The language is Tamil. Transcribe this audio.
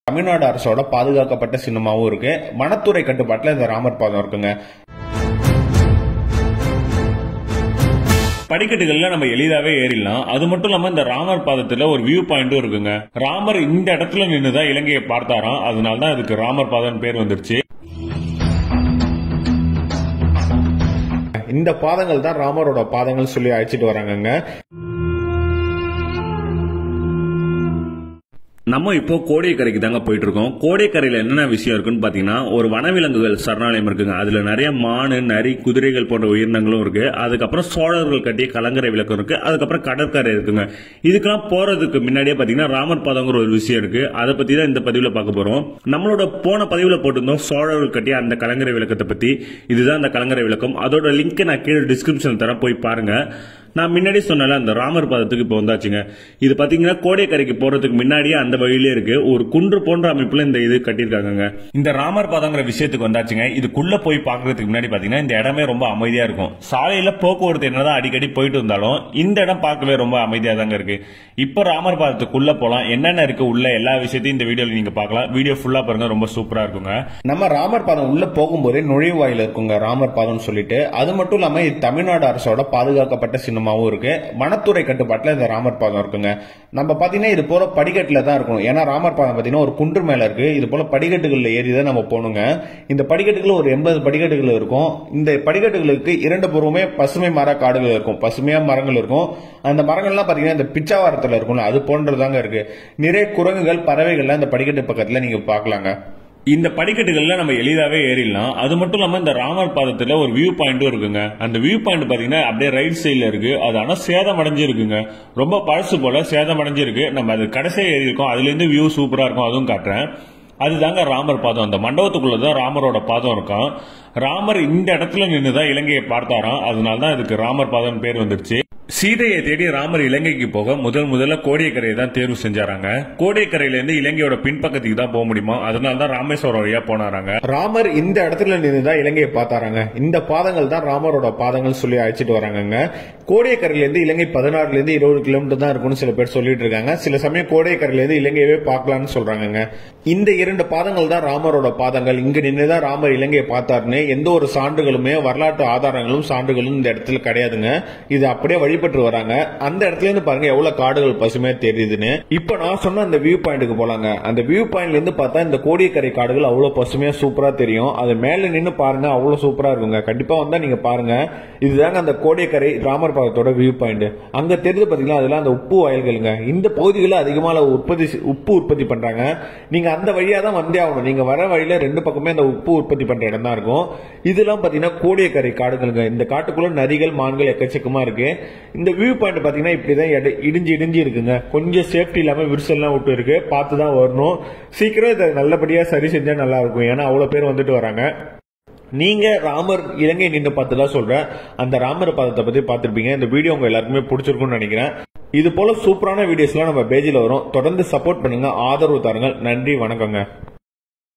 தமிழ்நாடு அரசோட பாதுகாக்கப்பட்ட சின்னமாவும் இருக்கு வனத்துறை கட்டுப்பாட்டுல இந்த ராமர் பாதம் இருக்குங்க படிக்கட்டுகள்ல நம்ம எளிதாவே ஏறிடலாம் அது மட்டும் இல்லாம இந்த ராமர் பாதத்துல ஒரு வியூ பாயிண்டும் இருக்குங்க ராமர் இந்த இடத்துல நின்னுதான் இலங்கையை பார்த்தாராம் அதனால தான் இதுக்கு ராமர் பாதம் பேர் வந்துருச்சு இந்த பாதங்கள் தான் ராமரோட பாதங்கள் சொல்லி அழைச்சிட்டு வராங்கங்க நம்ம இப்போ கோடைக்கரைக்கு தாங்க போயிட்டு இருக்கோம் கோடைக்கரையில என்னென்ன விஷயம் இருக்குன்னு பாத்தீங்கன்னா ஒரு வனவிலங்குகள் சரணாலயம் இருக்குங்க அதுல நிறைய மானு நரி குதிரைகள் போன்ற உயிரினங்களும் இருக்கு அதுக்கப்புறம் சோழர்கள் கட்டிய கலங்கரை விளக்கம் இருக்கு அதுக்கப்புறம் கடற்கரை இருக்குங்க இதுக்கெல்லாம் போறதுக்கு முன்னாடியே பாத்தீங்கன்னா ராமர் பாதங்கிற ஒரு விஷயம் இருக்கு அதை பத்தி தான் இந்த பதிவுல பார்க்க போறோம் நம்மளோட போன பதிவுல போட்டிருந்தோம் சோழர்கள் கட்டிய அந்த கலங்கரை விளக்கத்தை பத்தி இதுதான் அந்த கலங்கரை விளக்கம் அதோட லிங்க் நான் கீழே டிஸ்கிரிப்ஷன் தரேன் போய் பாருங்க நான் முன்னாடி சொன்னல அந்த ராமர் பாதத்துக்கு இப்போ வந்தாச்சுங்க இது பாத்தீங்கன்னா கோடைக்கரைக்கு போறதுக்கு முன்னாடியே அந்த வழியிலே இருக்கு ஒரு குன்று போன்ற அமைப்புல இந்த இது கட்டியிருக்காங்க இந்த ராமர் பாதங்கிற விஷயத்துக்கு வந்தாச்சுங்க இதுக்குள்ள போய் பாக்குறதுக்கு முன்னாடி பாத்தீங்கன்னா இந்த இடமே ரொம்ப அமைதியா இருக்கும் சாலையில போக்குவரத்து என்னதான் அடிக்கடி போயிட்டு இருந்தாலும் இந்த இடம் பார்க்கவே ரொம்ப அமைதியா தாங்க இருக்கு இப்போ ராமர் பாதத்துக்குள்ள போலாம் என்னென்ன இருக்கு உள்ள எல்லா விஷயத்தையும் இந்த வீடியோல நீங்க பார்க்கலாம் வீடியோ ஃபுல்லா பாருங்க ரொம்ப சூப்பரா இருக்குங்க நம்ம ராமர் பாதம் உள்ள போகும்போதே நுழைவாயில் இருக்குங்க ராமர் பாதம் சொல்லிட்டு அது மட்டும் இல்லாம இது தமிழ்நாடு அரசோட பாதுகாக்கப்பட்ட சின்னமாவும் இருக்கு வனத்துறை கட்டுப்பாட்டுல இந்த ராமர் பாதம் இருக்குங்க நம்ம பாத்தீங்கன்னா இது போல படிக்கட்டுல தான் இருக்கணும் ஏன்னா ராமர் பாதம் பாத்தீங்கன்னா ஒரு குன்று மேல இருக்கு இது போல படிக்கட்டுகள்ல ஏறி தான் நம்ம போகணுங்க இந்த படிக்கட்டுகள் ஒரு எண்பது படிக்கட்டுகள் இருக்கும் இந்த படிக்கட்டுகளுக்கு இரண்டு புறமே பசுமை மர காடுகள் இருக்கும் பசுமையா மரங்கள் இருக்கும் அந்த மரங்கள்லாம் பாத்தீங்கன்னா இந்த பிச்சாவரத்துல இருக்கும்ல அது போன்றதாங்க இருக்கு நிறைய குரங்குகள் பறவைகள்லாம் இந்த படிக்கட்டு பக்கத்துல நீங்க பார்க்கலாங்க இந்த படிக்கட்டுகள்ல நம்ம எளிதாவே ஏறிடலாம் அது மட்டும் இல்லாம இந்த ராமர் பாதத்துல ஒரு வியூ பாயிண்டும் இருக்குங்க அந்த வியூ பாயிண்ட் பாத்தீங்கன்னா அப்படியே ரைட் சைடுல இருக்கு அது ஆனா சேதம் அடைஞ்சிருக்குங்க ரொம்ப பழசு போல சேதம் அடைஞ்சிருக்கு நம்ம அது கடைசியா ஏறி இருக்கோம் அதுல இருந்து வியூ சூப்பரா இருக்கும் அதுவும் காட்டுறேன் அதுதாங்க ராமர் பாதம் அந்த மண்டபத்துக்குள்ளதான் ராமரோட பாதம் இருக்கும் ராமர் இந்த இடத்துல நின்னுதான் இலங்கையை பார்த்தாராம் அதனால தான் இதுக்கு ராமர் பாதம் பேர் வந்துருச்சு சீதையை தேடி ராமர் இலங்கைக்கு போக முதல் முதல்ல கோடியக்கரையை தான் தேர்வு செஞ்சாராங்க கோடியக்கரையில இருந்து இலங்கையோட பின்பக்கத்துக்கு தான் போக முடியுமா அதனால தான் ராமேஸ்வரம் வழியா போனாராங்க ராமர் இந்த இடத்துல நின்று தான் இலங்கையை பார்த்தாராங்க இந்த பாதங்கள் தான் ராமரோட பாதங்கள் சொல்லி அழைச்சிட்டு வராங்கங்க கோடியக்கரையில இருந்து இலங்கை பதினாறுல இருந்து இருபது கிலோமீட்டர் தான் இருக்கும்னு சில பேர் சொல்லிட்டு இருக்காங்க சில சமயம் கோடியக்கரையில இருந்து இலங்கையவே பார்க்கலாம்னு சொல்றாங்க இந்த இரண்டு பாதங்கள் தான் ராமரோட பாதங்கள் இங்க நின்று தான் ராமர் இலங்கையை பார்த்தாருன்னு எந்த ஒரு சான்றுகளுமே வரலாற்று ஆதாரங்களும் சான்றுகளும் இந்த இடத்துல கிடையாதுங்க இது அப்படியே வழிபட்டு வராங்க அந்த இடத்துல இருந்து பாருங்க எவ்வளவு காடுகள் பசுமையா தெரியுதுன்னு இப்ப நான் சொன்ன அந்த வியூ பாயிண்ட்டுக்கு போலாங்க அந்த வியூ பாயிண்ட்ல இருந்து பார்த்தா இந்த கோடியக்கரை காடுகள் அவ்வளவு பசுமையா சூப்பரா தெரியும் அது மேல நின்னு பாருங்க அவ்வளவு சூப்பரா இருக்குங்க கண்டிப்பா வந்தா நீங்க பாருங்க இதுதாங்க அந்த கோடியக்கரை ராமர் பாதத்தோட வியூ பாயிண்ட் அங்க தெரிஞ்சு பாத்தீங்களா அதெல்லாம் அந்த உப்பு வயல்களுங்க இந்த பகுதிகளில் அதிகமான உற்பத்தி உப்பு உற்பத்தி பண்றாங்க நீங்க அந்த வழியா தான் வந்தே ஆகணும் நீங்க வர வழியில ரெண்டு பக்கமே அந்த உப்பு உற்பத்தி பண்ற இடம் தான் இருக்கும் இதெல்லாம் பாத்தீங்கன்னா கோடியக்கரை காடுகளுங்க இந்த காட்டுக்குள்ள நரிகள் மான்கள் எக்கச்சக்கமா இருக்கு இந்த வியூ பாயிண்ட் பாத்தீங்கன்னா இப்படிதான் எடை- இடிஞ்சு இடிஞ்சு இருக்குங்க கொஞ்சம் சேஃப்டி இல்லாம விரிசல்லாம் விட்டு இருக்கு பார்த்து தான் வரணும் சீக்கிரம் இதை நல்லபடியா சரி செஞ்சா நல்லா இருக்கும் ஏன்னா அவ்வளவு பேர் வந்துட்டு வராங்க நீங்க ராமர் இலங்கை நின்று பார்த்ததா சொல்றேன் அந்த ராமர் பாதத்தை பத்தி பார்த்திருப்பீங்க இந்த வீடியோ உங்க எல்லாருக்குமே பிடிச்சிருக்கும்னு நினைக்கிறேன் இது போல சூப்பரான வீடியோஸ்லாம் நம்ம பேஜில் வரும் தொடர்ந்து சப்போர்ட் பண்ணுங்க ஆதரவு தாருங்கள் நன்றி வணக்கங்க